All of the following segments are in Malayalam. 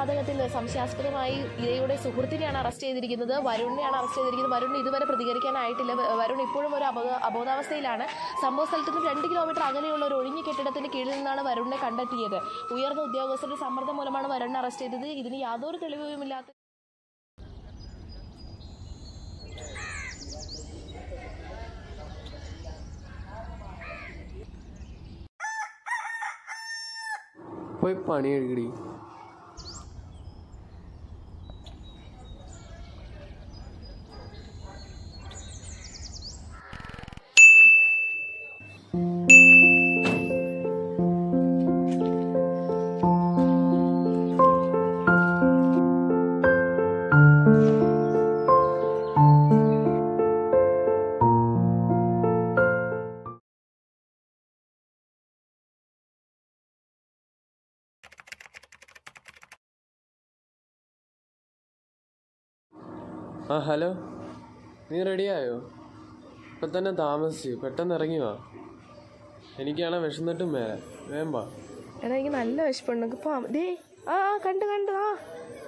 കൊലപാതകത്തിൽ സംശയാസ്പദമായി ഇരയുടെ സുഹൃത്തിനെയാണ് അറസ്റ്റ് ചെയ്തിരിക്കുന്നത് വരുണിനെയാണ് അറസ്റ്റ് ചെയ്തിരിക്കുന്നത് വരുൺ ഇതുവരെ പ്രതികരിക്കാനായിട്ടില്ല വ- വരുൺ ഇപ്പോഴും ഒരു അബോധ അബോധാവസ്ഥയിലാണ് സംഭവ സ്ഥലത്ത് നിന്ന് രണ്ട് കിലോമീറ്റർ അകലെയുള്ള ഒരു ഒഴിഞ്ഞ കെട്ടിടത്തിന്റെ കീഴിൽ നിന്നാണ് വരുണിനെ കണ്ടെത്തിയത് ഉയർന്ന ഉദ്യോഗസ്ഥരുടെ സമ്മർദ്ദം മൂലമാണ് വരുണിനെ അറസ്റ്റ് ചെയ്തത് ഇതിന് യാതൊരു തെളിവുമില്ലാത്ത പോയി പണി എഴുകടി ആ ഹലോ നീ റെഡിയായോ ഇപ്പം തന്നെ താമസിച്ചു പെട്ടെന്ന് ഇറങ്ങി വാ എനിക്കാണെ വിശന്നിട്ടും മേലെ വേമ്പാ എടാ എനിക്ക് നല്ല വിശപ്പുണ്ട് പോവാം ദേ ആ ആ, കണ്ടു കണ്ടു ആ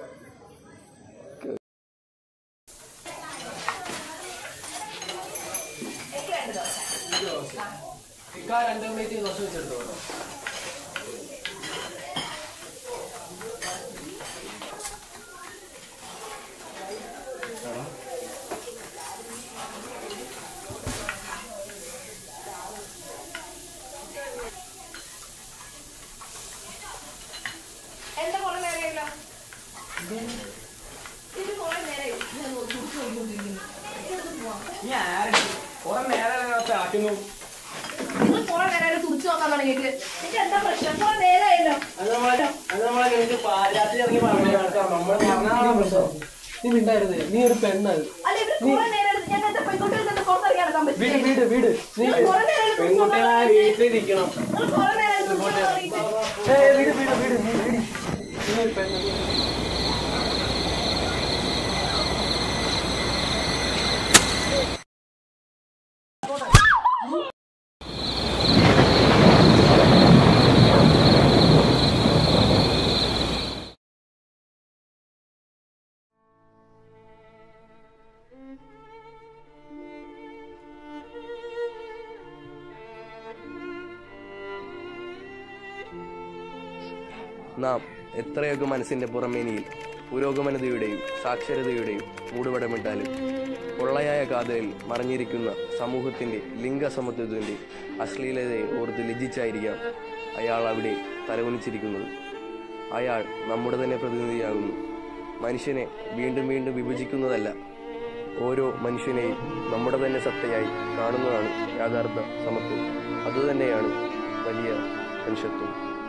രണ്ട് പ്ലേറ്റ് ദോശ വെച്ചെടുത്തോ എന്താ കുറെ നേരമായില്ല ഇത് കുറെ നേരമായി ഞാൻ കുറിച്ച് നോക്കിക്കൊണ്ടിരിക്കുന്നു നിങ്ങൾ കുറെ നേരം തുറച്ചു നോക്കാൻ തുടങ്ങിയിട്ട് എനിക്ക് എന്താ പ്രശ്നം കുറെ നേരമായല്ലോ നീ മിണ്ടായിരുന്നേ നീ ഒരു പെണ്ണത് അല്ല ഇവര് കുറെ നേരം എടുത്ത് ഞാൻ എന്താ പെൺകുട്ടികൾ നിന്ന് പുറത്തിറങ്ങി നടക്കാൻ വീട് പറ്റില്ല വീട് വീട് നീ നിങ്ങൾ കുറെ നേരം തുറച്ചു നോക്കാൻ പെൺകുട്ടികളായ വീട്ടിലിരിക്കണം നിങ്ങൾ കുറെ നേരം തുറച്ചു നോക്കാൻ തുടങ്ങിയിട്ട് ഏയ് വീട് വീട് വീട് നീ വീട് നീ ഒരു പെണ്ണ് നാം എത്രയൊക്കെ മനസ്സിന്റെ പുറമേനിയിൽ പുരോഗമനതയുടെയും സാക്ഷരതയുടെയും മൂടുപടമിട്ടാലും പൊള്ളയായ കാതലിൽ മറിഞ്ഞിരിക്കുന്ന സമൂഹത്തിന്റെ ലിംഗസമത്വത്തിന്റെ അശ്ലീലതയെ ഓർത്ത് ലജ്ജിച്ചായിരിക്കാം അയാൾ അവിടെ തലകുനിച്ചിരിക്കുന്നത് അയാൾ നമ്മുടെ തന്നെ പ്രതിനിധിയാകുന്നു മനുഷ്യനെ വീണ്ടും വീണ്ടും വിഭജിക്കുന്നതല്ല ഓരോ മനുഷ്യനെയും നമ്മുടെ തന്നെ സത്തയായി കാണുന്നതാണ് യാഥാർത്ഥ സമത്വം അതുതന്നെയാണ് വലിയ മനുഷ്യത്വം